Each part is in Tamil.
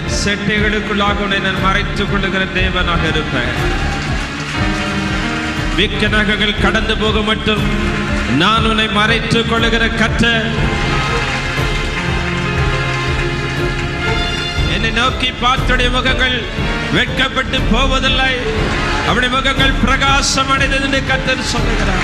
என் செட்டைகளுக்குள்ளாக உன்னை நான் மறைத்துக் கொள்ளுகிற தேவனாக இருப்பேன் மிக்க நகங்கள் கடந்து போக மட்டும் நான் உன்னை மறைத்துக் கொள்ளுகிற கற்ற என்னை நோக்கி பார்த்துடைய முகங்கள் வெட்கப்பட்டு போவதில்லை அவருடைய முகங்கள் பிரகாசம் அடைந்தது என்று கத்தர் சொல்லுகிறார்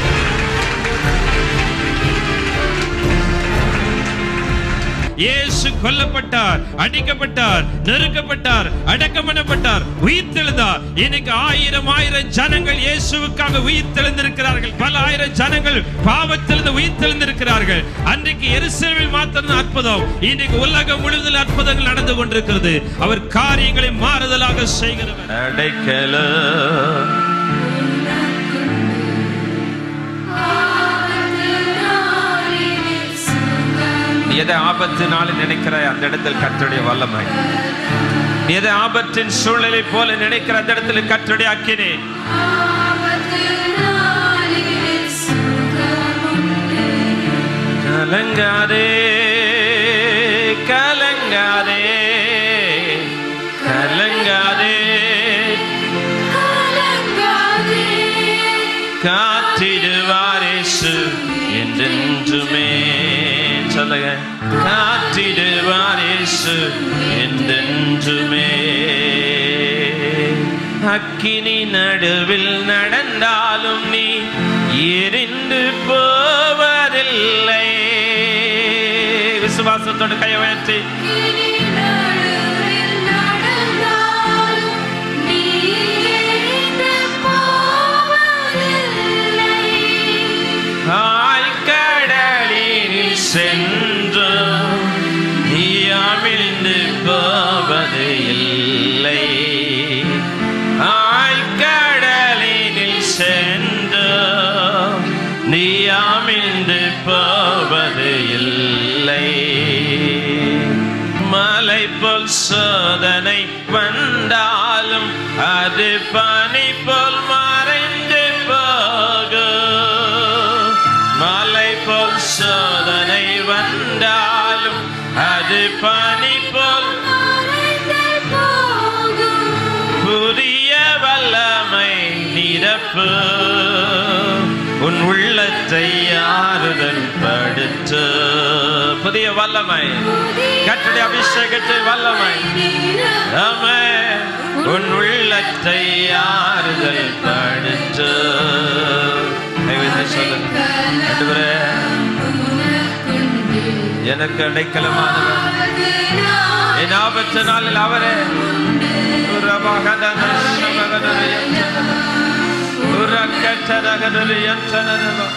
இயேசு கொல்லப்பட்டார் அடிக்கப்பட்டார் நெருக்கப்பட்டார் அடக்கம் பண்ணப்பட்டார் உயிர் தெழுந்தார் இன்னைக்கு ஆயிரம் ஆயிரம் ஜனங்கள் இயேசுவுக்காக உயிர் தெழுந்திருக்கிறார்கள் பல ஆயிரம் ஜனங்கள் பாவத்திலிருந்து உயிர் தெழுந்திருக்கிறார்கள் அன்றைக்கு எருசலேமில் மாத்திரம் அற்புதம் இன்னைக்கு உலகம் முழுவதில் அற்புதங்கள் நடந்து கொண்டிருக்கிறது அவர் காரியங்களை மாறுதலாக செய்கிறவர் அடைக்கல நீ எதை ஆபத்து நாள் நினைக்கிறாய் அந்த இடத்தில் கர்த்தருடைய வல்லமை நீ எதை ஆபத்தின் சூழ்நிலை போல நினைக்கிற அந்த இடத்துல கர்த்தருடைய அக்கினி கலங்காதே கலங்காதே கலங்காதே காத்திடுவாரேசு என்றென்றுமே சொல்லுங்க காத்திடுவாரேசு என்றென்றுமே அக்கினி நடுவில் நடந்தாலும் நீ எரிந்து போவதில்லை விசுவாசத்தோடு கையை உயர்த்தி ஆய்கடலில் சென்று நீ அமிழ்ந்து போவது இல்லை ஆய்கடலில் சென்று நீ அமிழ்ந்து போவது இல்லை மலை போல் சோதனை வந்தாலும் அது பனி போல் மறைந்து போகும் மலை போல் சோதனை வந்தாலும் அது பனி போல் புதிய வல்லமை நிரப்பு உன் உள்ளத்தை ஆறுதல் படுத்து புதிய வல்லமை கட்டுடைய அபிஷேகத்தை வல்லமை ஆமே உன் உள்ளத்தை ஆறுதல் படுத்து தயவுசெய்து சொல்லுங்க ஆண்டவரே, எனக்கு அடைக்கலமானவர் என் ஆபத்து நாளில் அவரே உரமகதன சமகதனையன் உரக்கட்டரகதனையன் சனனவ.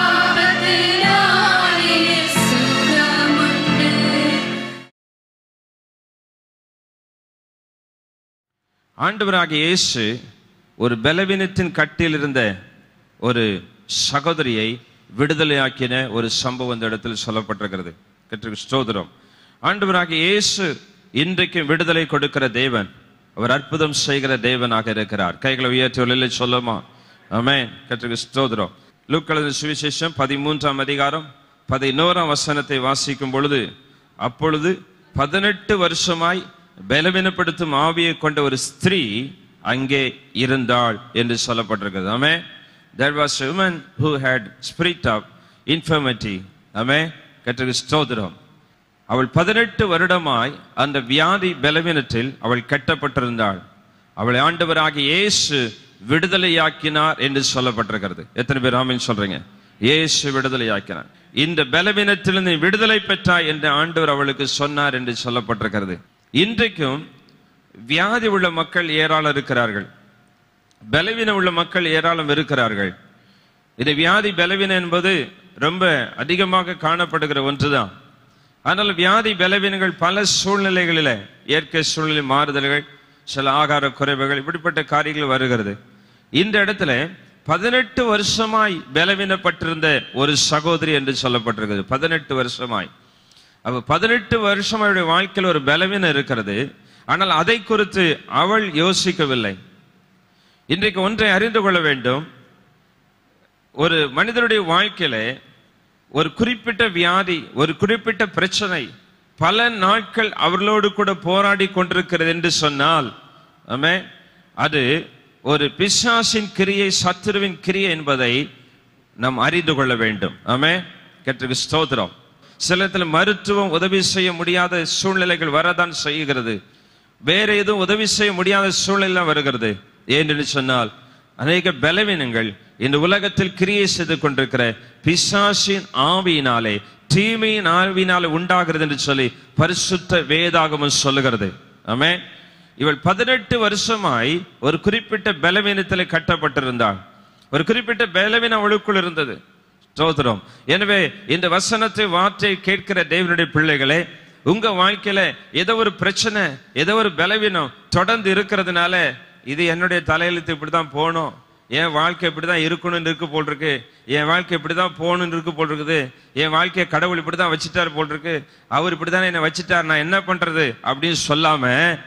ஆண்டவராகிய இயேசு ஒரு பலவீனத்தின் கட்டில் இருந்த ஒரு சகோதரியை விடுதலையாக்கின ஒரு சம்பவம் இந்த இடத்தில் சொல்லப்பட்டிருக்கிறது கர்த்தருக்கு ஸ்தோத்திரம் ஆண்டவராகிய இயேசு இன்றைக்கும் விடுதலை கொடுக்கிற தேவன் அவர் அற்புதம் செய்கிற தேவனாக இருக்கிறார் கைகளை உயர்த்தி சொல்லுமா ஆமென் கர்த்தருக்கு ஸ்தோத்திரம் லூக்கலது சுவிசேஷம் பதிமூன்றாம் அதிகாரம் பதினோராம் வசனத்தை வாசிக்கும் பொழுது அப்பொழுது பதினெட்டு வருஷமாய் பலவீனப்படுத்தும் ஆவியை கொண்ட ஒரு ஸ்திரீ அங்கே இருந்தாள் என்று சொல்லப்பட்டிருக்கிறது ஆமே there was a woman who had spirit of infirmity ஆமே கர்த்தருக்கு ஸ்தோத்திரம் அவள் பதினெட்டு வருடமாய் அந்த வியாதி பலவீனத்தில் அவள் கட்டப்பட்டிருந்தாள் அவளை ஆண்டவராகிய இயேசு விடுதலையாக்கினார் என்று சொல்லப்பட்டிருக்கிறது எத்தனை பேர் ஆமீன் சொல்றீங்க இயேசு விடுதலையாக்கினார் இந்த பலவீனத்திலிருந்து நீ விடுதலை பெற்றாய் என்று ஆண்டவர் அவளுக்கு சொன்னார் என்று சொல்லப்பட்டிருக்கிறது இன்றைக்கும் வியாதி உள்ள மக்கள் ஏராளம் இருக்கிறார்கள் பலவீனம் உள்ள மக்கள் ஏராளம் இருக்கிறார்கள் இந்த வியாதி பலவீனம் என்பது ரொம்ப அதிகமாக காணப்படுகிற ஒன்றுதான் ஆனால் வியாதி பலவீனங்கள் பல சூழ்நிலைகளில இயற்கை சூழ்நிலை மாறுதல்கள் சில ஆகார குறைவுகள் இப்படிப்பட்ட காரியங்கள் வருகிறது இந்த இடத்துல பதினெட்டு வருஷமாய் பலவீனப்பட்டிருந்த ஒரு சகோதரி என்று சொல்லப்பட்டிருக்கிறது பதினெட்டு வருஷமாய் அப்ப பதினெட்டு வருஷம் அவருடைய வாழ்க்கையில் ஒரு பலவீனம் இருக்கிறது ஆனால் அதை குறித்து அவள் யோசிக்கவில்லை இன்றைக்கு ஒன்றை அறிந்து கொள்ள வேண்டும் ஒரு மனிதனுடைய வாழ்க்கையில ஒரு குறிப்பிட்ட வியாதி ஒரு குறிப்பிட்ட பிரச்சனை பல நாட்கள் அவர்களோடு கூட போராடி கொண்டிருக்கிறது என்று சொன்னால் ஆமே அது ஒரு பிசாசின் கிரியை சத்துருவின் கிரியை என்பதை நாம் அறிந்து கொள்ள வேண்டும் ஆமே கற்றுக்கு ஸ்தோத்திரம் சில இடத்துல மருத்துவம் உதவி செய்ய முடியாத சூழ்நிலைகள் வரதான் செய்கிறது வேற எதுவும் உதவி செய்ய முடியாத சூழ்நிலை வருகிறது ஏனென்று சொன்னால் அநேக பலவீனங்கள் இந்த உலகத்தில் கிரியை செய்து கொண்டிருக்கிற பிசாசின் ஆவியினாலே தீமையின் ஆவியினாலே உண்டாகிறது என்று சொல்லி பரிசுத்த வேதாகமம் சொல்லுகிறது ஆமே இவள் பதினெட்டு வருஷமாய் ஒரு குறிப்பிட்ட பலவீனத்தில் கட்டப்பட்டிருந்தாள் ஒரு குறிப்பிட்ட பலவீனம் அவளுக்குள் இருந்தது ஸ்தோத்திரம் எனவே இந்த வசனத்தை வார்த்தை கேட்கிற தேவனுடைய பிள்ளைகளே உங்க வாழ்க்கையில ஏதோ ஒரு பிரச்சனை ஏதோ ஒரு பலவீனம் தொடர்ந்து இருக்கிறதுனால இது என்னுடைய தலையெழுத்து இப்படிதான் போகணும் என் வாழ்க்கை இப்படிதான் இருக்கணும்னு இருக்கு போல் இருக்கு என் வாழ்க்கை இப்படிதான் போகணும்னு இருக்கு போல் இருக்குது என் வாழ்க்கையை கடவுள் இப்படிதான் வச்சுட்டார் போல் இருக்கு அவர் இப்படிதான் என்னை வச்சுட்டார் நான் என்ன பண்றது அப்படின்னு சொல்லாம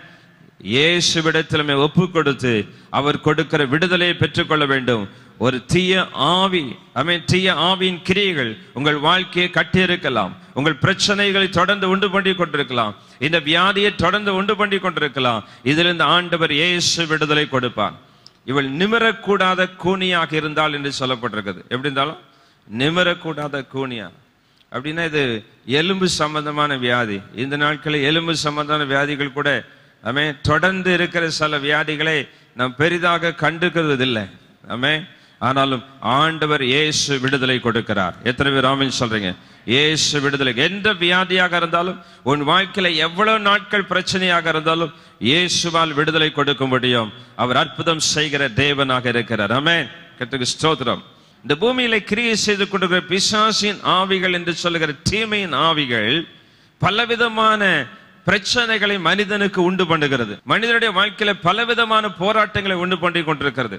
இயேசுவிடத்தில் ஒப்பு கொடுத்து அவர் கொடுக்கிற விடுதலையை பெற்றுக்கொள்ள வேண்டும் ஒரு தீய ஆவி ஐ தீய ஆவியின் கிரியைகள் உங்கள் வாழ்க்கையை கட்டியிருக்கலாம் உங்கள் பிரச்சனைகளை தொடர்ந்து உண்டு பண்ணி கொண்டிருக்கலாம் இந்த வியாதியை தொடர்ந்து உண்டு பண்ணி கொண்டிருக்கலாம் இதிலிருந்து ஆண்டவர் இயேசு விடுதலை கொடுப்பார் இவள் நிமிரக்கூடாத கூனியாக இருந்தால் என்று சொல்லப்பட்டிருக்குது எப்படி இருந்தாலும் நிமிரக்கூடாத கூனியா அப்படின்னா இது எலும்பு சம்பந்தமான வியாதி இந்த நாட்களில் எலும்பு சம்பந்தமான வியாதிகள் கூட ஆமே தொடர்ந்து இருக்கிற சில வியாதிகளை நாம் பெரிதாக கண்டுக்கிறது இல்லை ஆமே ஆனாலும் ஆண்டவர் இயேசு விடுதலை கொடுக்கிறார் எத்தனை பேர் ஆமென் சொல்றீங்க இயேசு விடுதலை எந்த வியாதியாக இருந்தாலும் உன் வாழ்க்கையில எவ்வளவு நாட்கள் பிரச்சனையாக இருந்தாலும் இயேசுவால் விடுதலை கொடுக்க முடியும் அவர் அற்புதம் செய்கிற தேவனாக இருக்கிறார் ஆமே கத்துக்கு ஸ்தோத்திரம் இந்த பூமியில கிரியை செய்து கொண்டிருக்கிற பிசாசின் ஆவிகள் என்று சொல்லுகிற தீமையின் ஆவிகள் பலவிதமான பிரச்சனைகளை மனிதனுக்கு உண்டு பண்ணுகிறது மனிதனுடைய வாழ்க்கையில பலவிதமான போராட்டங்களை உண்டு பண்ணி கொண்டிருக்கிறது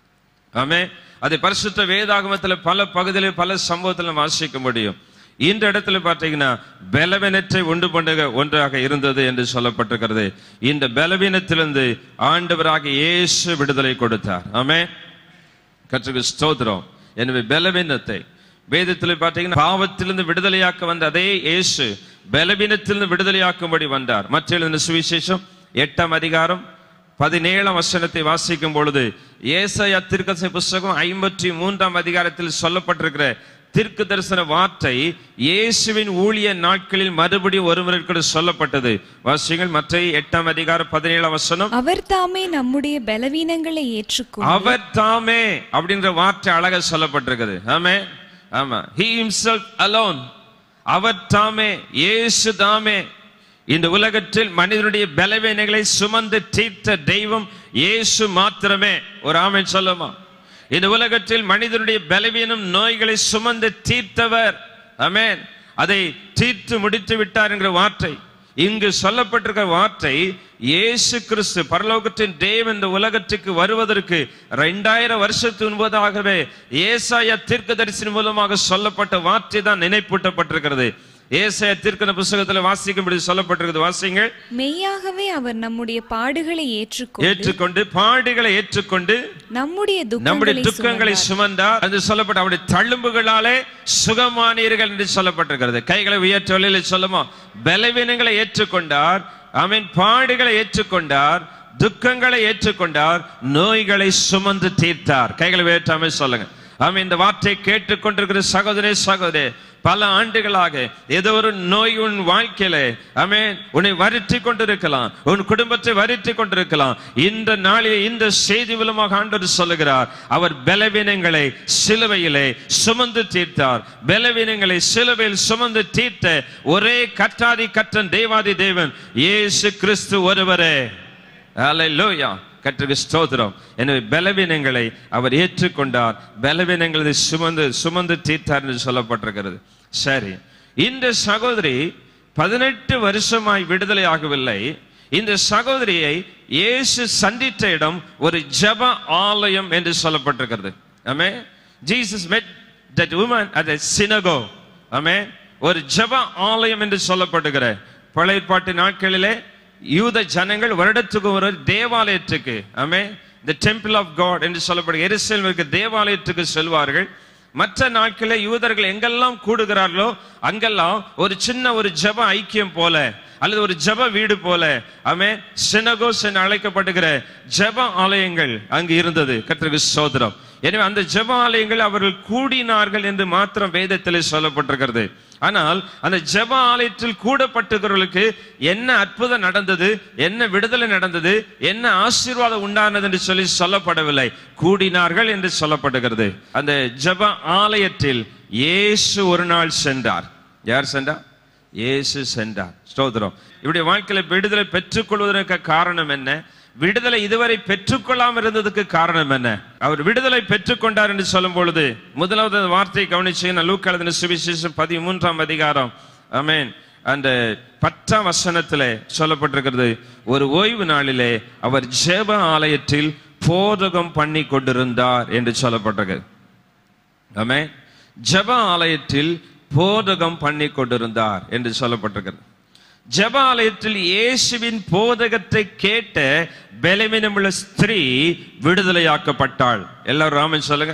ஆமே அதை பரிசுத்த வேதாகமத்துல பல பகுதியில பல சம்பவத்துல வாசிக்க முடியும் இந்த இடத்துல பார்த்தீங்கன்னா பலவீனத்தை உண்டு பண்ணுக ஒன்றாக இருந்தது என்று சொல்லப்பட்டிருக்கிறது இந்த பலவீனத்திலிருந்து ஆண்டவராக இயேசு விடுதலை கொடுத்தார் ஆமே கற்றுக்கு ஸ்தோத்திரம் எனவே பலவீனத்தை வேதத்தில் பார்த்தீங்கன்னா பாவத்திலிருந்து விடுதலையாக்க வந்த அதே இயேசு பலவீனத்திலிருந்து விடுதலையாக்கும்படி வந்தார் மற்ற எழுதின சுவிசேஷம் எட்டாம் அதிகாரம் பதினேழாம் வசனத்தை வாசிக்கும் பொழுது ஏசாயா திருக்கசை புஸ்தகம் ஐம்பத்தி மூன்றாம் அதிகாரத்தில் சொல்லப்பட்டிருக்கிற தீர்க்க தரிசன வார்த்தை இயேசுவின் ஊழிய நாட்களில் மறுபடியும் ஒருவருக்கு சொல்லப்பட்டது வாசிங்கள் மற்ற எட்டாம் அதிகாரம் பதினேழாம் வசனம் அவர் தாமே நம்முடைய பலவீனங்களை ஏற்றுக்கொண்டு அவர் தாமே அப்படின்ற வார்த்தை அழகா சொல்லப்பட்டிருக்குது ஆமே ஆமா he himself alone அவர் தாமே இயேசு தாமே இந்த உலகத்தில் மனிதனுடைய பலவீனங்களை சுமந்து தீர்த்த தெய்வம் இயேசு மாத்திரமே ஒரு ஆமென் சொல்லுமா இந்த உலகத்தில் மனிதனுடைய பலவீனம் நோய்களை சுமந்து தீர்த்தவர் ஆமென் அதை தீர்த்து முடித்து விட்டார் என்கிற வார்த்தை இங்கு சொல்லப்பட்டிருக்கிற வார்த்தை இயேசு கிறிஸ்து பரலோகத்தின் தேவன் இந்த உலகத்துக்கு வருவதற்கு ரெண்டாயிரம் வருஷத்துக்கு முன்பதாகவே ஏசாயா தீர்க்கதரிசனம் மூலமாக சொல்லப்பட்ட வார்த்தை தான் நினைப்பூட்டப்பட்டிருக்கிறது ஏசாயா தீர்க்கன புஸ்தகத்தில் வாசிக்கும்படி சொல்லப்பட்டிருக்கிறது வாசிங்க மெய்யாகவே அவர் நம்முடைய பாடுகளை ஏற்றுக்கொண்டு ஏற்றுக்கொண்டு பாடுகளை ஏற்றுக்கொண்டு நம்முடைய நம்முடைய துக்கங்களை துக்கங்களை சுமந்தார் அது சொல்லப்பட்ட அவருடைய தழும்புகளாலே சுகமானீர்கள் என்று சொல்லப்பட்டிருக்கிறது கைகளை உயர்த்த வழியில் சொல்லுமா பலவீனங்களை ஏற்றுக்கொண்டார் அவன் பாடுகளை ஏற்றுக்கொண்டார் துக்கங்களை ஏற்றுக்கொண்டார் நோய்களை சுமந்து தீர்த்தார் கைகளை உயர்த்தாம சொல்லுங்க ஆமென் இந்த வார்த்தை கேட்டுக்கொண்டிருக்கிற சகோதரே சகோதரே பல ஆண்டுகளாக ஏதோ ஒரு நோய் உன் வாழ்க்கையில ஆமென் உன்னை வருத்தி கொண்டிருக்கலாம் உன் குடும்பத்தை வருத்தி கொண்டிருக்கலாம் இந்த நாளில் இந்த செய்தி மூலமாக ஆண்டவர் சொல்லுகிறார் அவர் பலவீனங்களை சிலுவையிலே சுமந்து தீர்த்தார் பலவீனங்களை சிலுவையில் சுமந்து தீர்த்த ஒரே கற்றாதி கற்றன் தேவாதி தேவன் இயேசு கிறிஸ்து ஒருவரே ஹalleluya கர்த்தருக்கு ஸ்தோத்திரம் எனவே பலவீனங்களை அவர் ஏற்றுக்கொண்டார் பலவீனங்களை சுமந்து சுமந்து தீர்த்தார் என்று சொல்லப்பட்டிருக்கிறது சரி இந்த சகோதரி பதினெட்டு வருஷமாய் விடுதலை ஆகவில்லை இந்த சகோதரியை இயேசு சந்தித்த இடம் ஒரு ஜெப ஆலயம் என்று சொல்லப்பட்டிருக்கிறது ஆமே Jesus met that woman at a synagogue ஆமே ஒரு ஜெப ஆலயம் என்று சொல்லப்படுகிற பழைய பாட்டு நாட்களிலே யூத ஜனங்கள் வருடத்துக்கு ஒரு தேவாலயத்துக்கு ஆமே the temple of god என்று சொல்லப்படுகிற எருசலேமிற்கு தேவாலயத்துக்கு செல்வார்கள் மற்ற நாட்களில் யூதர்கள் எங்கெல்லாம் கூடுகிறார்களோ அங்கெல்லாம் ஒரு சின்ன ஒரு ஜெப ஐக்கியம் போல அல்லது ஒரு ஜெப வீடு போல ஆமே சினகோஸ் என்று அழைக்கப்படுகிற ஜெப ஆலயங்கள் அங்கு இருந்தது கர்த்தருக்கு சோதரம் எனவே அந்த ஜெப ஆலயங்கள் அவர்கள் கூடினார்கள் என்று மாத்திரம் வேதத்திலே சொல்லப்பட்டிருக்கிறது ஆனால் அந்த ஜெப ஆலயத்தில் கூடப்பட்டுகிறவர்களுக்கு என்ன அற்புதம் நடந்தது என்ன விடுதலை நடந்தது என்ன ஆசீர்வாதம் உண்டானது என்று சொல்லி சொல்லப்படவில்லை கூடினார்கள் என்று சொல்லப்படுகிறது அந்த ஜெப ஆலயத்தில் இயேசு ஒரு நாள் சென்றார் யார் சென்றார் இயேசு சென்றார் ஸ்தோத்திரம் இப்படி வாழ்க்கையில விடுதலை பெற்றுக்கொள்வதற்கு காரணம் என்ன விடுதலை இதுவரை பெற்றுக்கொள்ளாம இருந்ததுக்கு காரணம் என்ன அவர் விடுதலை பெற்றுக்கொண்டார் என்று சொல்லும் பொழுது முதலாவது அந்த வார்த்தையை கவனிச்சீங்கன்னா லூக் எழுதின சுவிசேஷம் பதிமூன்றாம் அதிகாரம் ஆமென் அந்த பத்தாம் வசனத்துல சொல்லப்பட்டிருக்கிறது ஒரு ஓய்வு நாளிலே அவர் ஜெப ஆலயத்தில் போதகம் பண்ணி கொண்டிருந்தார் என்று சொல்லப்பட்டிருக்கிறது ஆமே ஜெப ஆலயத்தில் போதகம் பண்ணி கொண்டிருந்தார் என்று சொல்லப்பட்டிருக்கிறது ஜெப ஆலயத்தில் இயேசுவின் போதகத்தை கேட்ட பலவீனமுள்ள ஸ்திரீ விடுதலையாக்கப்பட்டாள் எல்லாரும் ராமன் சொல்லுங்க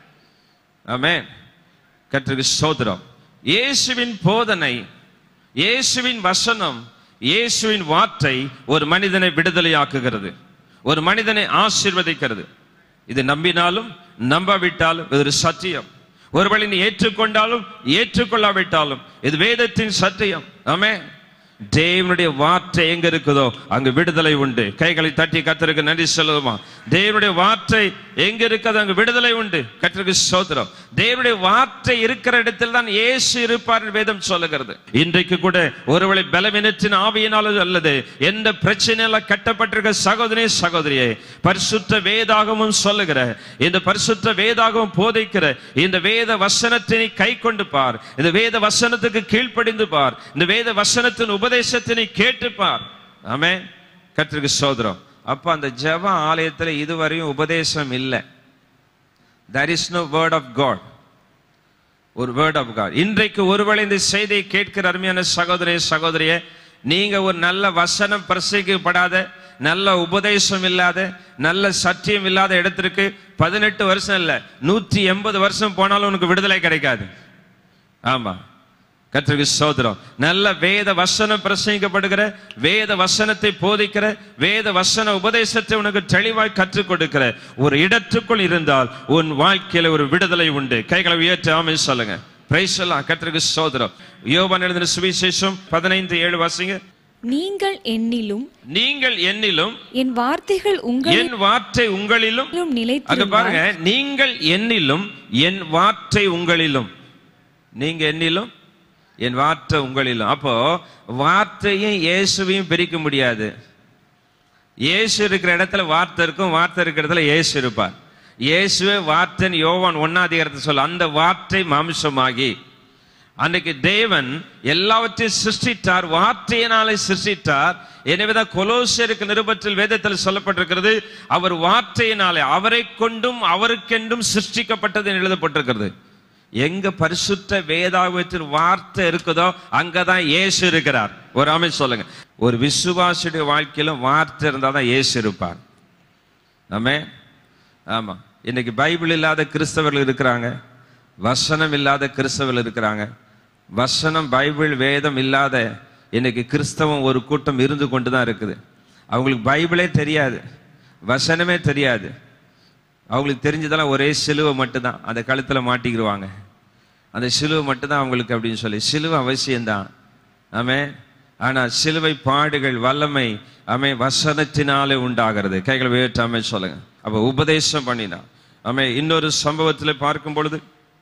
ஆமே கற்றுக்கு சோதரம் இயேசுவின் போதனை இயேசுவின் வசனம் இயேசுவின் வார்த்தை ஒரு மனிதனை விடுதலையாக்குகிறது ஒரு மனிதனை ஆசீர்வதிக்கிறது இது நம்பினாலும் நம்பாவிட்டாலும் இது ஒரு சத்தியம் ஒருவேளை நீ ஏற்றுக்கொண்டாலும் ஏற்றுக்கொள்ளாவிட்டாலும் இது வேதத்தின் சத்தியம் ஆமே தேவனுடைய வார்த்தை எங்க இருக்குதோ அங்கு விடுதலை உண்டு கைகளை தட்டி கத்தருக்கு நன்றி சொல்லுமா தேவனுடைய வார்த்தை எங்க இருக்குது அங்கு விடுதலை உண்டு கத்தருக்கு சோதரம் தேவனுடைய வார்த்தை இருக்கிற இடத்தில் தான் இயேசு இருப்பார் என்று வேதம் சொல்லுகிறது இன்றைக்கு கூட ஒருவேளை பலவீனத்தின் ஆவியினாலும் அல்லது எந்த பிரச்சனையால கட்டப்பட்டிருக்க சகோதரி சகோதரியே பரிசுத்த வேதாகமும் சொல்லுகிற இந்த பரிசுத்த வேதாகமும் போதிக்கிற இந்த வேத வசனத்தினை கை கொண்டு பார் இந்த வேத வசனத்துக்கு கீழ்ப்படிந்து பார் இந்த வேத வசனத்தின் உபதேசத்தினை கேட்டு பார் ஆமே கத்திற்கு சோதரம் அப்ப அந்த ஜெப ஆலயத்துல இதுவரையும் உபதேசம் இல்லை there is no word of God ஒரு வேர்ட் ஆஃப் காட் இன்றைக்கு ஒருவேளை இந்த செய்தியை கேட்கிற அருமையான சகோதரிய சகோதரியே நீங்க ஒரு நல்ல வசனம் பிரசங்கிக்கப்படாத நல்ல உபதேசம் இல்லாத நல்ல சத்தியம் இல்லாத இடத்திற்கு பதினெட்டு வருஷம் இல்ல நூற்றி எண்பது வருஷம் போனாலும் உனக்கு விடுதலை கிடைக்காது ஆமா கர்த்தருக்கு சோதரம் நல்ல வேத வசனம் பிரசங்கிக்கப்படுகிற வேத வசனத்தை போதிக்கிற வேத வசன உபதேசத்தை உனக்கு தெளிவாய் கற்றுக் கொடுக்கிற ஒரு இடத்துக்குள் இருந்தால் உன் வாழ்க்கையில ஒரு விடுதலை உண்டு கைகளை உயர்த்தி ஆமை சொல்லுங்க பிரைஸ் எல்லாம் கர்த்தருக்கு சோதரம் யோவான் எழுதின சுவிசேஷம் பதினைந்து ஏழு வாசிங்க நீங்கள் என்னிலும் நீங்கள் என்னிலும் என் வார்த்தைகள் உங்களிலும் என் வார்த்தை உங்களிலும் அங்க நிலைத்திருந்தால் பாருங்க நீங்கள் என்னிலும் என் வார்த்தை உங்களிலும் நீங்க என்னிலும் என் வார்த்தை உங்களிலும் அப்போ வார்த்தையும் இயேசுவையும் பிரிக்க முடியாது இயேசு இருக்கிற இடத்துல வார்த்தை இருக்கும் வார்த்தை இருக்கிற இடத்துல இயேசு இருப்பார் இயேசுவே வார்த்தைன்னு யோவான் ஒன்னாதிகாரத்தை சொல்ல அந்த வார்த்தை மாம்சமாகி அன்னைக்கு தேவன் எல்லாவற்றையும் சிருஷ்டித்தார் வார்த்தையினாலே சிருஷ்டித்தார் எனவேதான் கொலோசியருக்கு நிருபத்தில் வேதத்தில் சொல்லப்பட்டிருக்கிறது அவர் வார்த்தையினாலே அவரை கொண்டும் அவருக்கென்றும் சிருஷ்டிக்கப்பட்டது என்று எழுதப்பட்டிருக்கிறது எங்க பரிசுத்த வேதாகமத்தில் வார்த்தை இருக்குதோ அங்கதான் இயேசு இருக்கிறார் ஒரு ஆமை சொல்லுங்க ஒரு விசுவாசியுடைய வாழ்க்கையிலும் வார்த்தை இருந்தாதான் தான் இயேசு இருப்பார் ஆமே ஆமா இன்னைக்கு பைபிள் இல்லாத கிறிஸ்தவர்கள் இருக்கிறாங்க வசனம் இல்லாத கிறிஸ்தவர்கள் இருக்கிறாங்க வசனம் பைபிள் வேதம் இல்லாத இன்னைக்கு கிறிஸ்தவம் ஒரு கூட்டம் இருந்து கொண்டு தான் இருக்குது அவங்களுக்கு பைபிளே தெரியாது வசனமே தெரியாது அவங்களுக்கு தெரிஞ்சதெல்லாம் ஒரே சிலுவை மட்டும்தான் அந்த கழுத்தில் மாட்டிக்கிடுவாங்க அந்த சிலுவை மட்டும்தான் அவங்களுக்கு அப்படின்னு சொல்லி சிலுவை அவசியம்தான் ஆமே ஆனா சிலுவை பாடுகள் வல்லமை ஆமே வசனத்தினாலே உண்டாகிறது கைகளை உயர்த்தாம சொல்லுங்க அப்ப உபதேசம் பண்ணினா ஆமே இன்னொரு சம்பவத்தில் பார்க்கும் பொழுது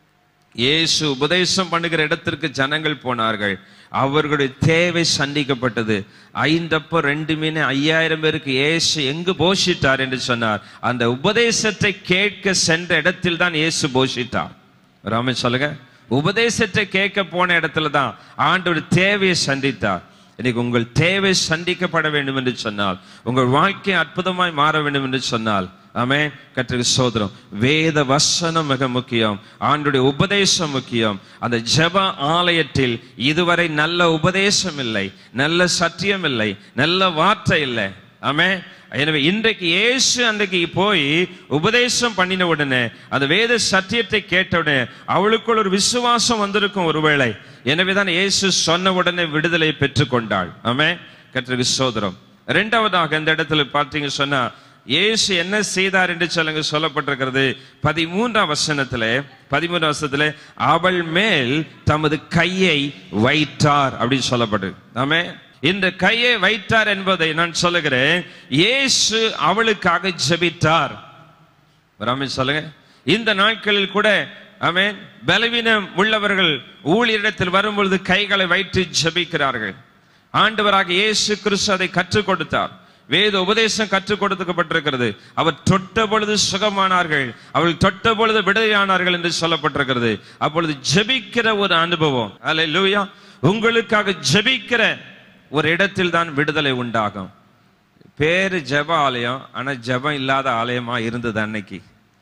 இயேசு உபதேசம் பண்ணுகிற இடத்திற்கு ஜனங்கள் போனார்கள் அவர்களுடைய தேவை சந்திக்கப்பட்டது ஐந்தப்போ ரெண்டு மீன் ஐயாயிரம் பேருக்கு இயேசு எங்கு போஷித்தார் என்று சொன்னார் அந்த உபதேசத்தை கேட்க சென்ற இடத்தில் தான் இயேசு போஷித்தார் ராம சொல்லுங்க உபதேசத்தை கேட்க போன இடத்துல தான் ஆண்டோட தேவையை சந்தித்தார் இன்னைக்கு உங்கள் தேவை சந்திக்கப்பட வேண்டும் என்று சொன்னால் உங்கள் வாழ்க்கை அற்புதமாய் மாற வேண்டும் என்று சொன்னால் ஆமே கற்றுக்கு சோதரம் வேத வசனம் மிக முக்கியம் ஆண்டுடைய உபதேசம் முக்கியம் அந்த ஜெப ஆலயத்தில் இதுவரை நல்ல உபதேசம் இல்லை நல்ல சத்தியம் இல்லை நல்ல வார்த்தை இல்லை ஆமே எனவே இன்றைக்கு இயேசு அன்றைக்கு போய் உபதேசம் பண்ணின உடனே அந்த வேத சத்தியத்தை கேட்ட உடனே அவளுக்குள் ஒரு விசுவாசம் வந்திருக்கும் ஒருவேளை எனவேதான் இயேசு சொன்ன உடனே விடுதலை பெற்றுக்கொண்டாள் ஆமே கர்த்தருக்கு சோதரம் இரண்டாவதாக இந்த இடத்துல பார்த்தீங்க சொன்னா இயேசு என்ன செய்தார் என்று சொல்லுங்க சொல்லப்பட்டிருக்கிறது பதிமூன்றாம் வசனத்திலே பதிமூன்றாம் வசனத்திலே அவள் மேல் தமது கையை வைத்தார் அப்படின்னு சொல்லப்பட்டு ஆமே இந்த கையை வைத்தார் என்பதை நான் சொல்லுகிறேன் இயேசு அவளுக்காக ஜெபித்தார் ராமே சொல்லுங்க இந்த நாட்களில் கூட ஆமென் பலவீனம் உள்ளவர்கள் ஊழியரிடத்தில் வரும்பொழுது கைகளை வைத்து ஜெபிக்கிறார்கள் ஆண்டவராக இயேசு கிறிஸ்து அதை கற்றுக் கொடுத்தார் வேத உபதேசம் கற்றுக் கொடுக்கப்பட்டிருக்கிறது அவர் தொட்ட பொழுது சுகமானார்கள் அவள் தொட்ட பொழுது விடுதலையானார்கள் என்று சொல்லப்பட்டிருக்கிறது அப்பொழுது ஜெபிக்கிற ஒரு அனுபவம் அல்ல உங்களுக்காக ஜெபிக்கிற ஒரு இடத்தில் தான் விடுதலை உண்டாகும் பேரு ஜெப ஆலயம் ஆனா ஜெபம் இல்லாத ஆலயமா இருந்தது அன்னைக்கு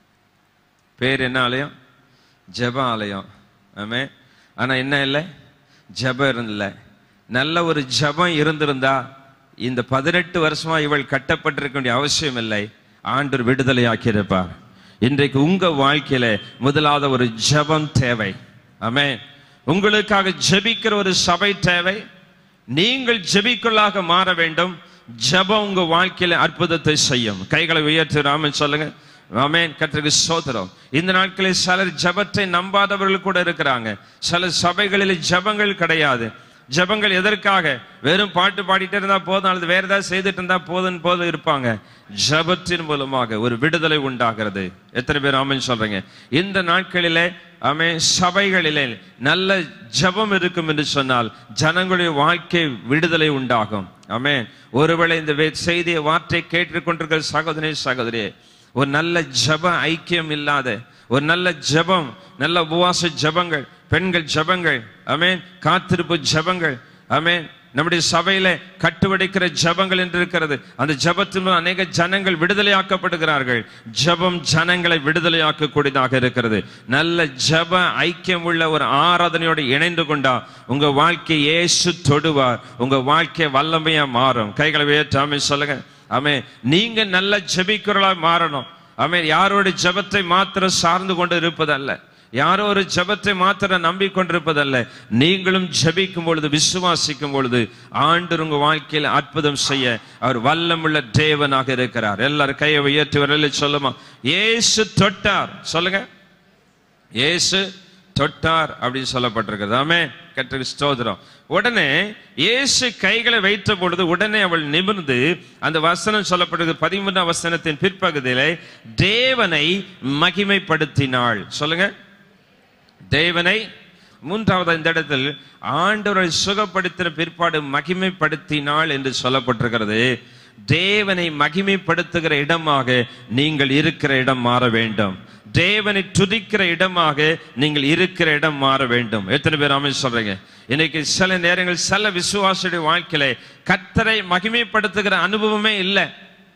பேர் என்ன ஆலயம் ஜெப ஆலயம் ஆமே ஆனா என்ன இல்லை ஜெபம் இருந்தில்ல நல்ல ஒரு ஜெபம் இருந்திருந்தா இந்த பதினெட்டு வருஷமா இவள் கட்டப்பட்டிருக்க வேண்டிய அவசியம் இல்லை ஆண்டவர் விடுதலை ஆக்கியிருப்பார் இன்றைக்கு உங்க வாழ்க்கையில முதலாவது ஒரு ஜெபம் தேவை ஆமே உங்களுக்காக ஜெபிக்கிற ஒரு சபை தேவை நீங்கள் ஜெபிக்குள்ளாக மாற வேண்டும் ஜெபம் உங்க வாழ்க்கையில அற்புதத்தை செய்யும் கைகளை உயர்த்தி ராமன் சொல்லுங்க ஆமென் கர்த்தருக்கு சோதரம் இந்த நாட்களில் சிலர் ஜெபத்தை நம்பாதவர்கள் கூட இருக்கிறாங்க சில சபைகளில் ஜெபங்கள் கிடையாது ஜெபங்கள் எதற்காக வெறும் பாட்டு பாடிட்டே இருந்தா போதும் அல்லது வேற ஏதாவது செய்துட்டு இருந்தா போதும் போதும் இருப்பாங்க ஜெபத்தின் மூலமாக ஒரு விடுதலை உண்டாகிறது எத்தனை பேர் ஆமென் சொல்றீங்க இந்த நாட்களிலே ஆமே சபைகளிலே நல்ல ஜெபம் இருக்கும் என்று சொன்னால் ஜனங்களுடைய வாழ்க்கை விடுதலை உண்டாகும் ஆமே ஒருவேளை இந்த வே- செய்தியை வார்த்தை கேட்டுக்கொண்டிருக்கிற சகோதரி சகோதரியே ஒரு நல்ல ஜெப ஐக்கியம் இல்லாத ஒரு நல்ல ஜெபம் நல்ல உபவாச ஜெபங்கள் பெண்கள் ஜெபங்கள் ஆமென் காத்திருப்பு ஜெபங்கள் ஆமென் நம்முடைய சபையில கட்டுவடைக்கிற ஜெபங்கள் என்று இருக்கிறது அந்த ஜெபத்தின் மூலம் அநேக ஜனங்கள் விடுதலையாக்கப்படுகிறார்கள் ஜெபம் ஜனங்களை விடுதலையாக்கக்கூடியதாக இருக்கிறது நல்ல ஜெப ஐக்கியம் உள்ள ஒரு ஆராதனையோடு இணைந்து கொண்டா உங்க வாழ்க்கை இயேசு தொடுவார் உங்க வாழ்க்கை வல்லமையா மாறும் கைகளை உயர்த்தாம சொல்லுங்க ஆமே நீங்க நல்ல ஜெபிக்கிறவளா மாறணும் ஆமே யாரோட ஜெபத்தை மாத்திரம் சார்ந்து கொண்டு இருப்பதல்ல யாரோ ஒரு ஜெபத்தை மாத்திரம் நம்பிக்கொண்டிருப்பதல்ல நீங்களும் ஜெபிக்கும் பொழுது விசுவாசிக்கும் பொழுது ஆண்டு உங்க வாழ்க்கையில் அற்புதம் செய்ய அவர் வல்லமுள்ள தேவனாக இருக்கிறார் எல்லாரும் கையை உயர்த்தி வரல சொல்லுமா இயேசு தொட்டார் சொல்லுங்க இயேசு தொட்டார் அப்படின்னு சொல்லப்பட்டிருக்கிறது ஆமே கற்று ஸ்தோத்திரம் உடனே இயேசு கைகளை வைத்த பொழுது உடனே அவள் நிமிர்ந்து அந்த வசனம் சொல்லப்படுது பதிமூன்றாம் வசனத்தின் பிற்பகுதியிலே தேவனை மகிமைப்படுத்தினாள் சொல்லுங்க தேவனை மூன்றாவது இந்த இடத்தில் ஆண்டவரை சுகப்படுத்தின பிற்பாடு மகிமைப்படுத்தினாள் என்று சொல்லப்பட்டிருக்கிறது தேவனை மகிமைப்படுத்துகிற இடமாக நீங்கள் இருக்கிற இடம் மாற வேண்டும் தேவனை துதிக்கிற இடமாக நீங்கள் இருக்கிற இடம் மாற வேண்டும் எத்தனை பேர் ஆமென் சொல்றீங்க இன்னைக்கு சில நேரங்கள் சில விசுவாசுடைய வாழ்க்கையில கத்தரை மகிமைப்படுத்துகிற அனுபவமே இல்லை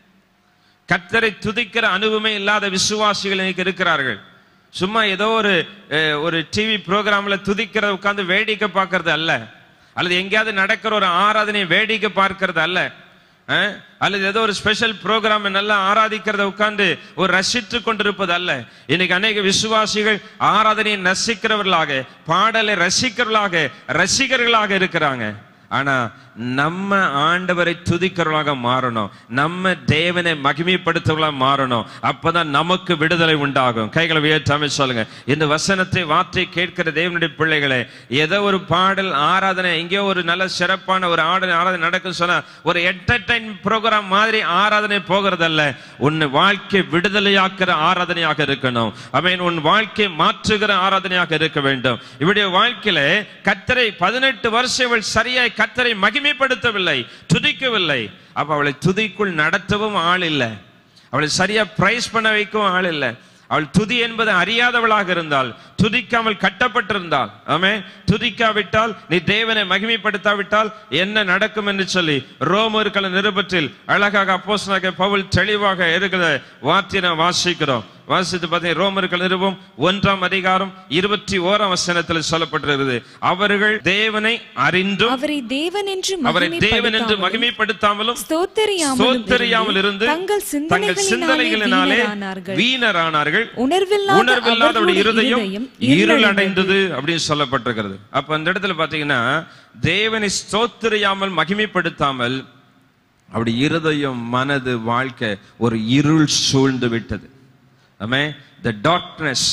கத்தரை துதிக்கிற அனுபவமே இல்லாத விசுவாசிகள் இன்னைக்கு இருக்கிறார்கள் சும்மா ஏதோ ஒரு அஹ், ஒரு டிவி ப்ரோக்ராம்ல துதிக்கிறத உட்கார்ந்து வேடிக்கை பார்க்கறது அல்ல அல்லது எங்கேயாவது நடக்கிற ஒரு ஆராதனை வேடிக்கை பார்க்கறது அல்ல அஹ், அல்லது ஏதோ ஒரு ஸ்பெஷல் ப்ரோக்ராம் நல்லா ஆராதிக்கிறத உட்கார்ந்து ஒரு ரசித்து கொண்டிருப்பது அல்ல இன்னைக்கு அநேக விசுவாசிகள் ஆராதனையை ரசிக்கிறவர்களாக பாடலை ரசிக்கிறவர்களாக ரசிகர்களாக இருக்கிறாங்க ஆனா நம்ம ஆண்டவரை துதிக்கிறவர்களாக மாறணும் நம்ம தேவனை மகிமைப்படுத்துவர்களாக மாறணும் அப்பதான் நமக்கு விடுதலை உண்டாகும் கைகளை உயர்த்தாம சொல்லுங்க இந்த வசனத்தை வார்த்தை கேட்கிற தேவனுடைய பிள்ளைகளே ஏதோ ஒரு பாடல் ஆராதனை எங்கேயோ ஒரு நல்ல சிறப்பான ஒரு ஆடனை ஆராதனை நடக்கும் சொன்னா ஒரு என்டர்டைன் ப்ரோக்ராம் மாதிரி ஆராதனை போகிறதல்ல உன் வாழ்க்கை விடுதலையாக்குற ஆராதனையாக இருக்கணும் அவன் உன் வாழ்க்கை மாற்றுகிற ஆராதனையாக இருக்க வேண்டும் இவருடைய வாழ்க்கையில கத்தரை பதினெட்டு வருஷம் இவள் சரியாய் கத்தரை மகிமைப்படுத்தவில்லை துதிக்கவில்லை அப்ப அவளை துதிக்குள் நடத்தவும் ஆள் இல்லை அவளை சரியா பிரைஸ் பண்ண வைக்கவும் ஆள் இல்லை அவள் துதி என்பதை அறியாதவளாக இருந்தால் துதிக்காமல் கட்டப்பட்டிருந்தால் ஆமே துதிக்காவிட்டால் நீ தேவனை மகிமைப்படுத்தாவிட்டால் என்ன நடக்கும் என்று சொல்லி ரோமர்கள நிருபத்தில் அழகாக அப்போஸ்தலனாகிய பவுல் தெளிவாக இருக்கிற வார்த்தையை நாம் வாசிக்கிறோம் வாசித்து பார்த்தீங்க ரோமர்கள் நிருபம் ஒன்றாம் அதிகாரம் இருபத்தி ஓராம் வசனத்தில் சொல்லப்பட்டிருக்கிறது அவர்கள் தேவனை அறிந்தும் அவரை தேவன் என்று அவரை தேவன் என்று மகிமைப்படுத்தாமலும், மகிமைப்படுத்தாமலும் ஸ்தோத்தரியாமலும் ஸ்தோத்தரியாமல் இருந்து தங்கள் தங்கள் சிந்தனைகளினாலே சிந்தனைகளினாலே வீணரானார்கள். வீணரானார்கள் உணர்வில்லாத உணர்வில்லாத அவர்களுடைய இருதயம் இருதயம் இருள் அடைந்தது அப்படின்னு சொல்லப்பட்டிருக்கிறது அப்ப அந்த இடத்துல பாத்தீங்கன்னா தேவனை ஸ்தோத்திரியாமல் மகிமைப்படுத்தாமல் அப்படி இருதயம் மனது வாழ்க்கை ஒரு இருள் சூழ்ந்து விட்டது ஆமே த டார்க்னஸ்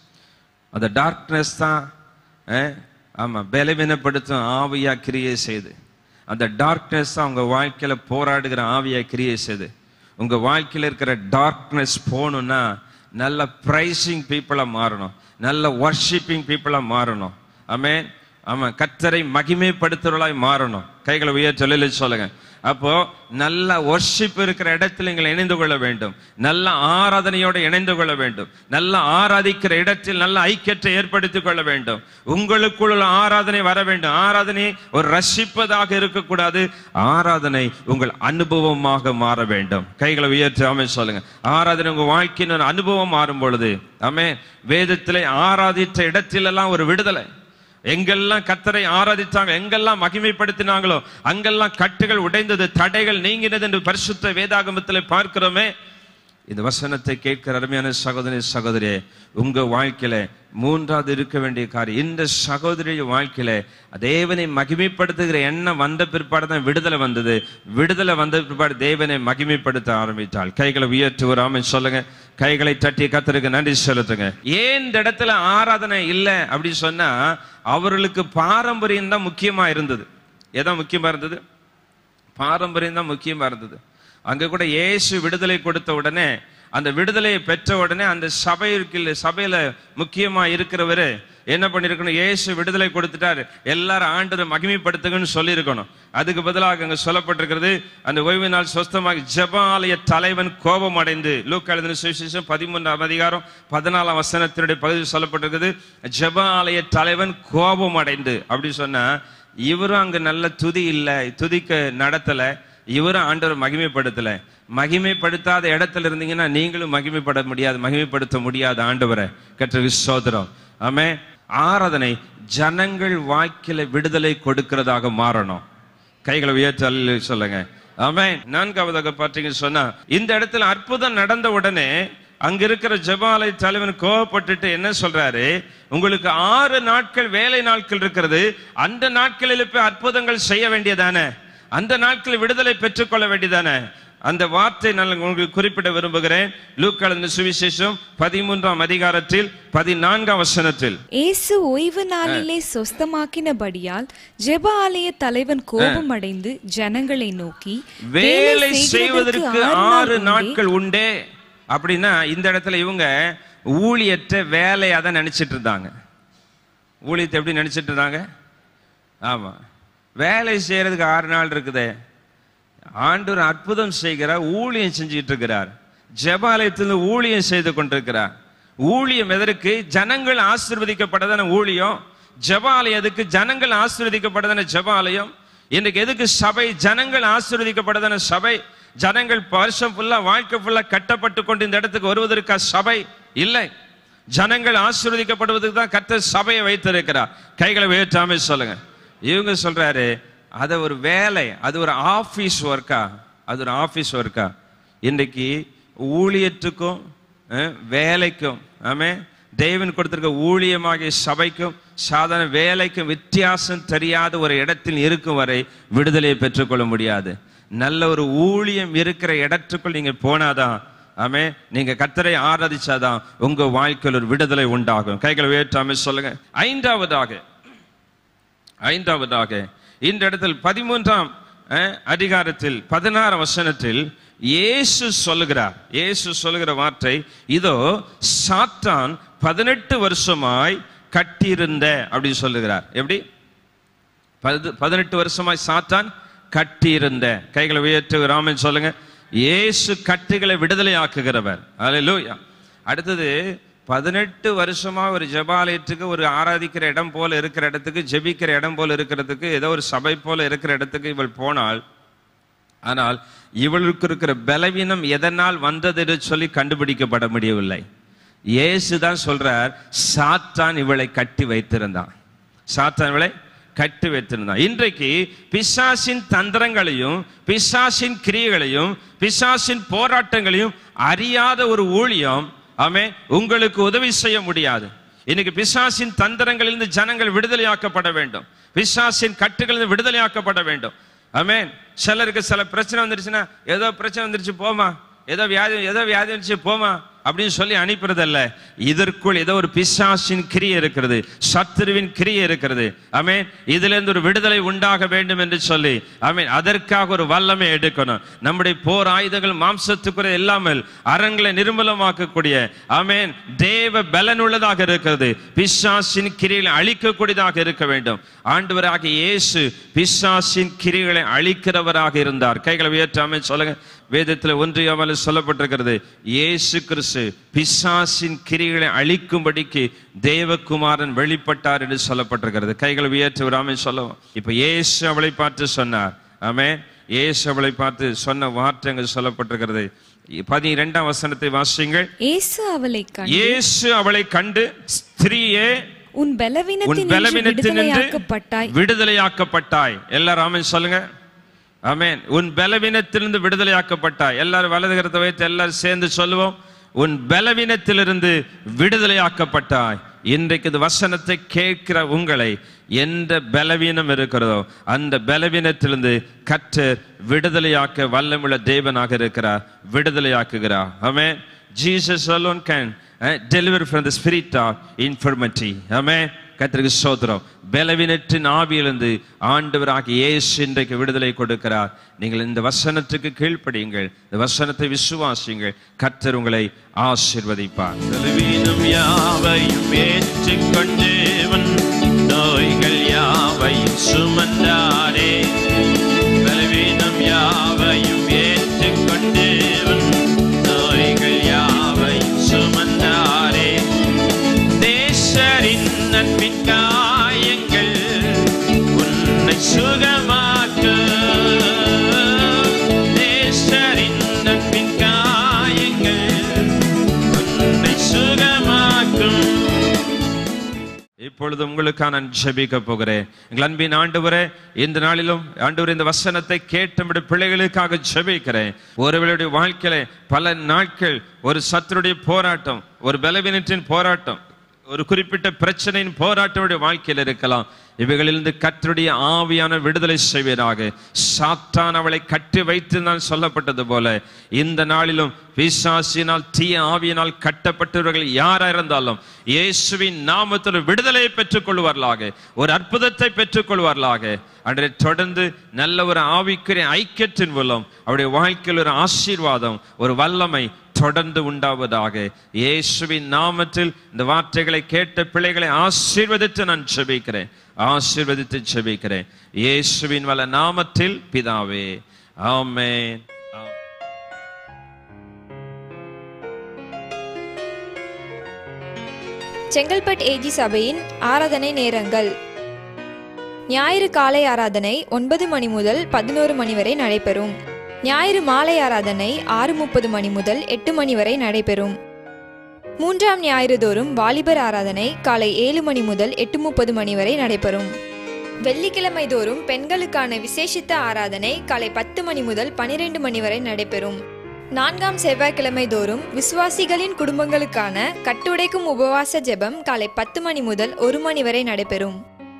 அந்த டார்க்னஸ் தான் அஹ், ஆமா பலவீனப்படுத்தும் ஆவியா கிரியை செய்து அந்த டார்க்னஸ் தான் உங்க வாழ்க்கையில போராடுகிற ஆவியா கிரியை செய்து உங்க வாழ்க்கையில இருக்கிற டார்க்னஸ் போகணும்னா நல்ல பிரைசிங் பீப்புளா மாறணும் நல்ல வர்ஷிப்பிங் பீப்புளா மாறணும் ஆமே ஆமா கத்தரை மகிமைப்படுத்துறவளாய் மாறணும் கைகளை உயர்த்தலில் சொல்லுங்க அப்போ நல்ல ஒர்ஷிப் இருக்கிற இடத்தில் நீங்கள் இணைந்து கொள்ள வேண்டும் நல்ல ஆராதனையோடு இணைந்து கொள்ள வேண்டும் நல்ல ஆராதிக்கிற இடத்தில் நல்ல ஐக்கியத்தை ஏற்படுத்திக் கொள்ள வேண்டும் உங்களுக்குள்ள ஆராதனை வர வேண்டும் ஆராதனை ஒரு ரசிப்பதாக இருக்கக்கூடாது ஆராதனை உங்கள் அனுபவமாக மாற வேண்டும் கைகளை உயர்த்தி ஆமே சொல்லுங்க ஆராதனை உங்க வாழ்க்கையின் ஒரு அனுபவம் மாறும் பொழுது ஆமே வேதத்திலே ஆராதித்த இடத்திலெல்லாம் ஒரு விடுதலை எங்கெல்லாம் கத்தரை ஆராதித்தாங்க எங்கெல்லாம் மகிமைப்படுத்தினாங்களோ அங்கெல்லாம் கட்டுகள் உடைந்தது தடைகள் நீங்கினது என்று பரிசுத்த வேதாகமத்தில் பார்க்கிறோமே இந்த வசனத்தை கேட்கிற அருமையான சகோதரி சகோதரியே உங்க வாழ்க்கையில மூன்றாவது இருக்க வேண்டிய காரியம் இந்த சகோதரி வாழ்க்கையில தேவனை மகிமைப்படுத்துகிற எண்ணம் வந்த பிற்பாடு தான் விடுதலை வந்தது விடுதலை வந்த பிற்பாடு தேவனை மகிமைப்படுத்த ஆரம்பித்தாள் கைகளை உயர்த்தி வராமல் சொல்லுங்க கைகளை தட்டி கத்தருக்கு நன்றி செலுத்துங்க ஏன் இந்த இடத்துல ஆராதனை இல்லை அப்படின்னு சொன்னா அவர்களுக்கு பாரம்பரியம் தான் முக்கியமா இருந்தது எதான் முக்கியமா இருந்தது பாரம்பரியம் தான் முக்கியமா இருந்தது அங்க கூட இயேசு விடுதலை கொடுத்த உடனே அந்த விடுதலையை பெற்ற உடனே அந்த சபைக்கு சபையில முக்கியமா இருக்கிறவரு என்ன பண்ணிருக்கணும் இயேசு விடுதலை கொடுத்துட்டாரு எல்லாரும் ஆண்டரை மகிமைப்படுத்துங்கன்னு சொல்லியிருக்கணும் அதுக்கு பதிலாக அங்க சொல்லப்பட்டிருக்கிறது அந்த ஓய்வு நாள் சொஸ்தமாக ஜெபாலய தலைவன் கோபம் அடைந்து லூக்கா எழுதின சுவிசேஷம் பதிமூன்றாம் அதிகாரம் பதினாலாம் வசனத்தினுடைய பகுதியில் சொல்லப்பட்டிருக்குது ஜெபாலய தலைவன் கோபம் அடைந்து அப்படி சொன்னா இவரும் அங்க நல்ல துதி இல்லை துதிக்க நடத்தல இவரும் ஆண்டவர் மகிமைப்படுத்தல மகிமைப்படுத்தாத இடத்துல இருந்தீங்கன்னா நீங்களும் மகிமைப்பட முடியாது மகிமைப்படுத்த முடியாது ஆண்டவரை கற்ற விசோதரம் ஆமே ஆராதனை ஜனங்கள் வாழ்க்கையில விடுதலை கொடுக்கிறதாக மாறணும் கைகளை உயர்த்தி அல்ல சொல்லுங்க ஆமே நான்காவதாக பார்த்தீங்கன்னு சொன்னா இந்த இடத்துல அற்புதம் நடந்த உடனே அங்க இருக்கிற ஜெபாலய தலைவன் கோவப்பட்டுட்டு என்ன சொல்றாரு உங்களுக்கு ஆறு நாட்கள் வேலை நாட்கள் இருக்கிறது அந்த நாட்களில் போய் அற்புதங்கள் செய்ய வேண்டியதானே அந்த நாட்களில் விடுதலை பெற்றுக்கொள்ள வேண்டியதானே அந்த வார்த்தை நான் உங்களுக்கு குறிப்பிட விரும்புகிறேன் லூக்காளந்த சுவிசேஷம் பதிமூன்றாம் அதிகாரத்தில் பதினான்காம் வசனத்தில் இயேசு ஓய்வு நாளிலே சொஸ்தமாக்கினபடியால் ஜெப ஆலய தலைவன் கோபம் அடைந்து ஜனங்களை நோக்கி வேலை செய்வதற்கு ஆறு உண்டே?" நாட்கள் உண்டே அப்படின்னா இந்த இடத்துல இவங்க ஊழியற்ற வேலையா தான் நினைச்சிட்டு இருந்தாங்க ஊழியத்தை எப்படி நினைச்சிட்டு இருந்தாங்க ஆமா வேலை செய்யறதுக்கு ஆறு நாள் இருக்குதே ஆண்டவர் அற்புதம் செய்கிறார் ஊழியம் செஞ்சுட்டு இருக்கிறார் ஜெபாலயத்தில் ஊழியம் செய்து கொண்டிருக்கிறார் ஊழியம் எதற்கு ஜனங்கள் ஆசீர்வதிக்கப்பட்டதான ஊழியம் ஜெபாலயம் எதுக்கு ஜனங்கள் ஆசீர்வதிக்கப்பட்டதான ஜெபாலயம் இன்னைக்கு எதுக்கு சபை ஜனங்கள் ஆசீர்வதிக்கப்பட்டதான சபை ஜனங்கள் வருஷம் ஃபுல்லா வாழ்க்கை ஃபுல்லா கட்டப்பட்டு கொண்டு இந்த இடத்துக்கு வருவதற்கா சபை இல்லை ஜனங்கள் ஆசீர்வதிக்கப்படுவதற்கு தான் கர்த்தர் சபையை வைத்திருக்கிறார் கைகளை உயர்த்தாம சொல்லுங்க இவங்க சொல்றாரு அது ஒரு வேலை அது ஒரு ஆபீஸ் ஒர்க்கா அது ஒரு ஆபீஸ் ஒர்க்கா இன்னைக்கு ஊழியத்துக்கும் அஹ், வேலைக்கும் ஆமே தேவன் கொடுத்திருக்க ஊழியமாகிய சபைக்கும் சாதாரண வேலைக்கும் வித்தியாசம் தெரியாத ஒரு இடத்தில் இருக்கும் வரை விடுதலையை பெற்றுக்கொள்ள முடியாது நல்ல ஒரு ஊழியம் இருக்கிற இடத்துக்குள் நீங்க போனாதான் ஆமே நீங்க கத்தரை ஆராதிச்சாதான் உங்க வாழ்க்கையில் ஒரு விடுதலை உண்டாகும் கைகளை உயர்த்தாம சொல்லுங்க ஐந்தாவதாக ஐந்தாவதாக இந்த இடத்தில் பதிமூன்றாம் அஹ், அதிகாரத்தில் பதினாறு வசனத்தில் இயேசு சொல்லுகிறார் இயேசு சொல்லுகிற வார்த்தை இதோ சாத்தான் பதினெட்டு வருஷமாய் கட்டியிருந்த அப்படி சொல்லுகிறார் எப்படி பது- பதினெட்டு வருஷமாய் சாத்தான் கட்டியிருந்த கைகளை உயர்த்து ராமன் சொல்லுங்க இயேசு கட்டுகளை விடுதலை ஆக்குகிறவர் அல்லேலூயா அடுத்தது பதினெட்டு வருஷமா ஒரு ஜெபாலயத்துக்கு ஒரு ஆராதிக்கிற இடம் போல இருக்கிற இடத்துக்கு ஜெபிக்கிற இடம் போல இருக்கிறதுக்கு ஏதோ ஒரு சபை போல இருக்கிற இடத்துக்கு இவள் போனால் ஆனால் இவளுக்கு இருக்கிற பலவீனம் எதனால் வந்தது என்று சொல்லி கண்டுபிடிக்கப்பட முடியவில்லை இயேசு தான் சொல்றார் சாத்தான் இவளை கட்டி வைத்திருந்தான் சாத்தான் இவளை கட்டி வைத்திருந்தான் இன்றைக்கு பிசாசின் தந்திரங்களையும் பிசாசின் கிரியைகளையும் பிசாசின் போராட்டங்களையும் அறியாத ஒரு ஊழியம் ஆமே உங்களுக்கு உதவி செய்ய முடியாது இன்னைக்கு பிசாசின் தந்திரங்களிலிருந்து ஜனங்கள் விடுதலையாக்கப்பட வேண்டும் பிசாசின் கட்டுகளிலிருந்து விடுதலையாக்கப்பட வேண்டும் ஆமென் சிலருக்கு சில பிரச்சனை வந்துருச்சுன்னா ஏதோ பிரச்சனை வந்துருச்சு போமா ஏதோ வியாதி ஏதோ வியாதி வந்துருச்சு போமா அப்படின்னு சொல்லி அனுப்புறதல்ல இதற்குள் ஏதோ ஒரு பிசாசின் கிரியை இருக்கிறது சத்துருவின் கிரியை இருக்கிறது ஆமென் இதுல இருந்து ஒரு விடுதலை உண்டாக வேண்டும் என்று சொல்லி ஆமென் அதற்காக ஒரு வல்லமை எடுக்கணும் நம்முடைய போர் ஆயுதங்கள் மாம்சத்துக்குறை இல்லாமல் அரண்களை நிர்மலமாக்கக்கூடிய ஆமென் தேவ பலன் உள்ளதாக இருக்கிறது பிசாசின் கிரிகளை அழிக்கக்கூடியதாக இருக்க வேண்டும் ஆண்டவராக இயேசு பிசாசின் கிரிகளை அழிக்கிறவராக இருந்தார் கைகளை உயர்த்தாம சொல்லுங்க வேதத்தில் ஒன்றியாமல் சொல்லப்பட்டிருக்கிறது இயேசு கிறிஸ்து பிசாசின் கிரிகளை அழிக்கும்படிக்கு தேவகுமாரன் வெளிப்பட்டார் என்று சொல்லப்பட்டிருக்கிறது கைகளை உயர்த்தி விடாமல் சொல்லவும் இப்ப இயேசு அவளை பார்த்து சொன்னார் ஆமே இயேசு அவளை பார்த்து சொன்ன வார்த்தை அங்கு சொல்லப்பட்டிருக்கிறது பதினிரெண்டாம் வசனத்தை வாசியுங்கள் இயேசு அவளை கண்டு இயேசு அவளை கண்டு ஸ்திரீயே உன் உன் பலவீனத்தினின்று பலவீனத்தினின்று விடுதலையாக்கப்பட்டாய் விடுதலையாக்கப்பட்டாய் எல்லாரும் ஆமென் சொல்லுங்க ஆமென் உன் பலவீனத்திலிருந்து விடுதலையாக்கப்பட்டாய் எல்லாரும் வலது கரத்தை வைத்து எல்லாரும் சேர்ந்து சொல்லுவோம் உன் பலவீனத்திலிருந்து விடுதலையாக்கப்பட்டாய் இன்றைக்கு இது வசனத்தை கேட்கிற உங்களை எந்த பலவீனம் இருக்கிறதோ அந்த பலவீனத்திலிருந்து கற்றர் விடுதலையாக்க வல்லமுள்ள தேவனாக இருக்கிறார் விடுதலையாக்குகிறார் ஆமென் Jesus alone can uh, deliver from the spirit of infirmity ஆமென் கர்த்தருக்கு ஸ்தோத்திரம் பலவீனத்தின் ஆவியிலிருந்து ஆண்டவராக இயேசு இன்றைக்கு விடுதலை கொடுக்கிறார் நீங்கள் இந்த வசனத்துக்கு கீழ்ப்படியுங்கள் இந்த வசனத்தை விசுவாசியுங்கள் கர்த்தர் உங்களை ஆசீர்வதிப்பார் பலவீனம் யாவையும் ஏற்றுக்கொண்டேவன் நோய்கள் யாவையும் சுமந்தாரே பலவீனம் யாவையும் ஏற்றுக்கொண்டேவன் நோய்கள் யாவையும் சுமந்தாரே தேசரின் நன்பின் காயங்கள் உன்னை சுகமாக்க தேசரின் நன்பின் காயங்கள் உன்னை சுகமாக்கும் இப்பொழுது உங்களுக்காக நான் ஜெபிக்க போகிறேன் எங்கள் அன்பின் ஆண்டவரே இந்த நாளிலும் ஆண்டவர் இந்த வசனத்தை கேட்ட நம்முடைய பிள்ளைகளுக்காக ஜெபிக்கிறேன் ஒருவருடைய வாழ்க்கையில பல நாட்கள் ஒரு சத்துருடைய போராட்டம் ஒரு பலவீனத்தின் போராட்டம் ஒரு குறிப்பிட்ட பிரச்சனையின் போராட்டமுடைய வாழ்க்கையில் இருக்கலாம் இவைகளிலிருந்து கர்த்தருடைய ஆவியான விடுதலை செய்வீராக சாத்தான் அவளை கட்டி வைத்து நான் சொல்லப்பட்டது போல இந்த நாளிலும் பிசாசினால் தீய ஆவியினால் கட்டப்பட்டவர்கள் யாரா இருந்தாலும் இயேசுவின் நாமத்தில் விடுதலையை பெற்றுக் கொள்வார்களாக ஒரு அற்புதத்தை பெற்றுக் கொள்வார்களாக அன்றைய தொடர்ந்து நல்ல ஒரு ஆவிக்குரிய ஐக்கியத்தின் மூலம் அவருடைய வாழ்க்கையில் ஒரு ஆசீர்வாதம் ஒரு வல்லமை தொடர்ந்து உண்டாவதாக இயேசுவின் நாமத்தில் இந்த வார்த்தைகளை கேட்ட பிள்ளைகளை ஆசீர்வதித்து நான் ஜெபிக்கிறேன் ஆசீர்வதித்து ஜெபிக்கிறேன் இயேசுவின் வல்ல நாமத்தில் பிதாவே ஆமென் ஆமென். செங்கல்பட் ஏஜி சபையின் ஆராதனை நேரங்கள் ஞாயிறு காலை ஆராதனை ஒன்பது மணி முதல் பதினோரு மணி வரை நடைபெறும் ஞாயிறு மாலை ஆராதனை ஆறு முப்பது மணி முதல் எட்டு மணி வரை நடைபெறும் மூன்றாம் ஞாயிறு தோறும் வாலிபர் ஆராதனை காலை ஏழு மணி முதல் எட்டு முப்பது மணி வரை நடைபெறும் வெள்ளிக்கிழமை தோறும் பெண்களுக்கான விசேஷித்த ஆராதனை காலை பத்து மணி முதல் பனிரெண்டு மணி வரை நடைபெறும் நான்காம் செவ்வாய்க்கிழமை தோறும் விசுவாசிகளின் குடும்பங்களுக்கான கட்டுடைக்கும் உபவாச ஜெபம் காலை பத்து மணி முதல் ஒரு மணி வரை நடைபெறும்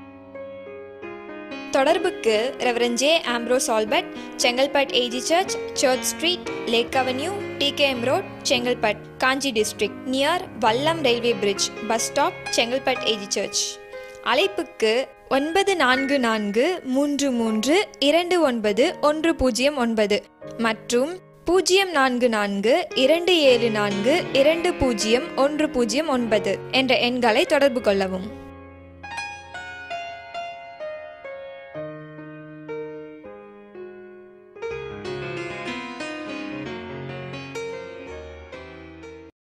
தொடர்புக்கு reverend J Ambrose Albert Chengalpet AG church church street lake avenue TKM road Chengalpet Kanchi district near Vallam railway bridge bus stop Chengalpet AG church அழைப்புக்கு ஒன்பது நான்கு நான்கு மூன்று மூன்று இரண்டு ஒன்பது ஒன்று பூஜ்ஜியம் ஒன்பது மற்றும் பூஜ்ஜியம் நான்கு நான்கு இரண்டு ஏழு நான்கு இரண்டு பூஜ்ஜியம் ஒன்று பூஜ்ஜியம் ஒன்பது என்ற எண்களை தொடர்பு கொள்ளவும்